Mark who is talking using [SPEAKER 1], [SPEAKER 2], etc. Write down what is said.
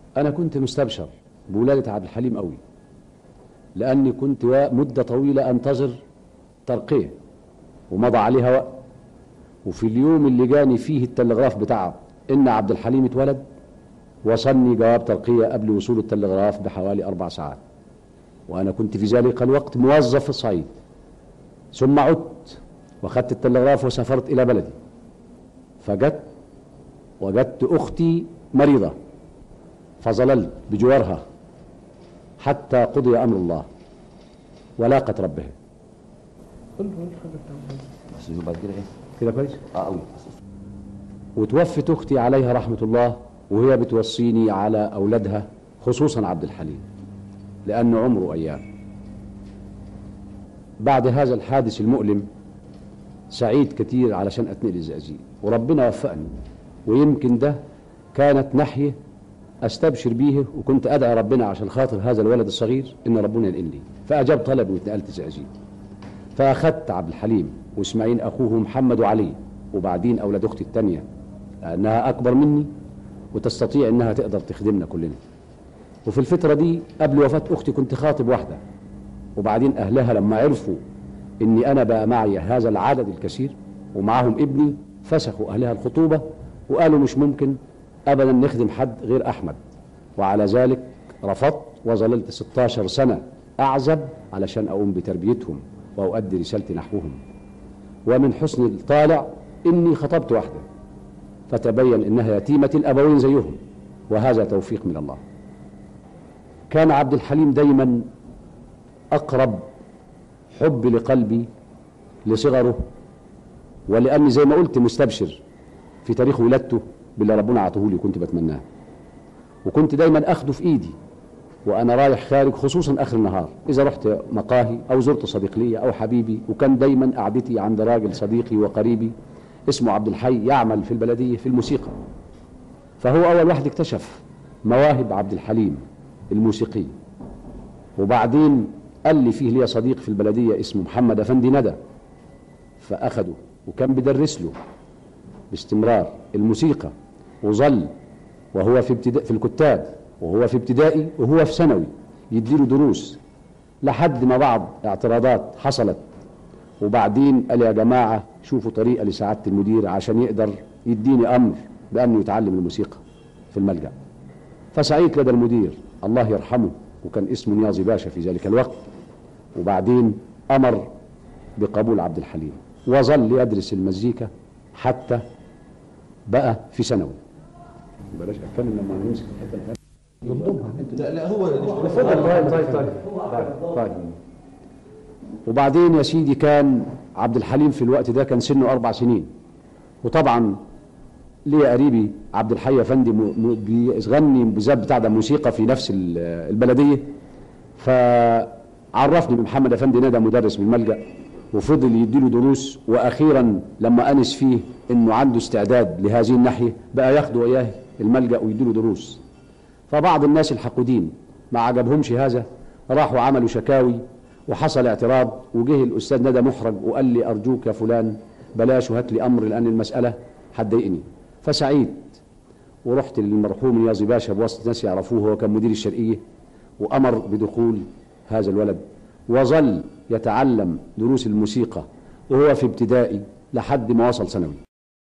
[SPEAKER 1] أنا كنت مستبشر بولادة عبد الحليم قوي لأني كنت وا- مدة طويلة أنتظر ترقية ومضى عليها وقت وفي اليوم اللي جاني فيه التلغراف بتاعه إن عبد الحليم اتولد وصلني جواب ترقية قبل وصول التلغراف بحوالي أربع ساعات وأنا كنت في ذلك الوقت موظف في الصعيد ثم عدت وأخذت التلغراف وسافرت إلى بلدي فجت وجدت أختي مريضة فظللت بجوارها حتى قضي أمر الله ولاقت ربها
[SPEAKER 2] بس بعد كده ايه
[SPEAKER 1] كده كويس
[SPEAKER 2] اه قوي
[SPEAKER 1] وتوفت أختي عليها رحمة الله وهي بتوصيني على أولادها خصوصا عبد الحليم لأنه عمره أيام بعد هذا الحادث المؤلم سعيد كتير علشان أتنقل الزقازيق وربنا وفقني ويمكن ده كانت ناحية أستبشر بيه وكنت أدعي ربنا عشان خاطر هذا الولد الصغير إن ربنا ينقلني فأجاب طلبي واتنقلت الزقازيق فأخذت عبد الحليم وإسماعيل أخوه محمد وعلي وبعدين أولاد أختي التانية لأنها أكبر مني وتستطيع إنها تقدر تخدمنا كلنا وفي الفترة دي قبل وفاة أختي كنت خاطب واحدة وبعدين أهلها لما عرفوا إني أنا بقى معي هذا العدد الكثير ومعهم ابني فسخوا أهلها الخطوبة وقالوا مش ممكن أبدا نخدم حد غير أحمد وعلى ذلك رفضت وظللت 16 سنة أعزب علشان أقوم بتربيتهم وأؤدي رسالتي نحوهم ومن حسن الطالع إني خطبت واحدة فتبين إنها يتيمة الأبوين زيهم وهذا توفيق من الله كان عبد الحليم دايما أقرب حب لقلبي لصغره ولأني زي ما قلت مستبشر في تاريخ ولادته باللي ربنا عطوه لي كنت بتمناه وكنت دايما أخده في إيدي وأنا رايح خارج خصوصا آخر النهار إذا رحت مقاهي أو زرت صديق لي أو حبيبي وكان دايما قعدتي عند راجل صديقي وقريبي اسمه عبد الحي يعمل في البلدية في الموسيقى فهو أول واحد اكتشف مواهب عبد الحليم الموسيقية وبعدين قال لي فيه ليا صديق في البلدية اسمه محمد أفندي ندى فأخده وكان بيدرس له باستمرار الموسيقى وظل وهو في ابتداء في الكتاب وهو في ابتدائي وهو في ثانوي يديله دروس لحد ما بعض اعتراضات حصلت وبعدين قال يا جماعة شوفوا طريقة لسعادة المدير عشان يقدر يديني أمر بأنه يتعلم الموسيقى في الملجأ فسعيت لدى المدير الله يرحمه وكان اسمه نيازي باشا في ذلك الوقت وبعدين أمر بقبول عبد الحليم وظل يدرس المزيكا حتى بقى في ثانوي بلاش اتكلم لما نمسك الحته
[SPEAKER 2] لا لا هو
[SPEAKER 1] طيب طيب طيب طيب وبعدين يا سيدي كان عبد الحليم في الوقت ده كان سنه أربع سنين وطبعا ليا قريبي عبد الحي افندي م- م- بيغني بالذات بتاع ده موسيقى في نفس ال- البلديه فعرفني بمحمد افندي ندى مدرس بالملجا وفضل يديله دروس واخيرا لما انس فيه انه عنده استعداد لهذه الناحيه بقى ياخده اياه الملجا ويديله دروس فبعض الناس الحقودين ما عجبهمش هذا راحوا عملوا شكاوي وحصل اعتراض وجه الاستاذ ندى محرج وقال لي ارجوك يا فلان بلاش وهات لي امر لان المساله هتضايقني فسعيت ورحت للمرحوم نيازي باشا بواسطه ناس يعرفوه هو كان مدير الشرقيه وامر بدخول هذا الولد وظل يتعلم دروس الموسيقى وهو في ابتدائي لحد ما وصل ثانوي